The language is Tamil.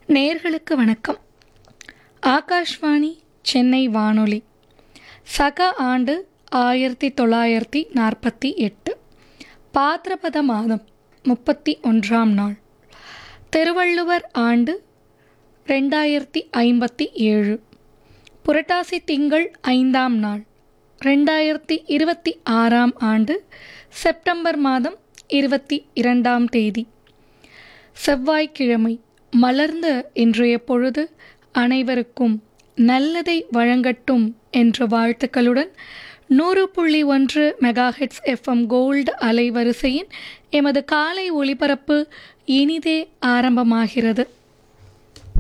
நேர்களுக்கு வணக்கம் ஆகாஷ்வாணி சென்னை வானொலி சக ஆண்டு ஆயிரத்தி தொள்ளாயிரத்தி நாற்பத்தி எட்டு பாத்திரபத மாதம் முப்பத்தி ஒன்றாம் நாள் திருவள்ளுவர் ஆண்டு ரெண்டாயிரத்தி ஐம்பத்தி ஏழு புரட்டாசி திங்கள் ஐந்தாம் நாள் ரெண்டாயிரத்தி இருபத்தி ஆறாம் ஆண்டு செப்டம்பர் மாதம் இருபத்தி இரண்டாம் தேதி செவ்வாய்க்கிழமை மலர்ந்த இன்றைய பொழுது அனைவருக்கும் நல்லதை வழங்கட்டும் என்ற வாழ்த்துக்களுடன் நூறு புள்ளி ஒன்று மெகாஹெட்ஸ் எஃப்எம் கோல்டு அலைவரிசையின் எமது காலை ஒளிபரப்பு இனிதே ஆரம்பமாகிறது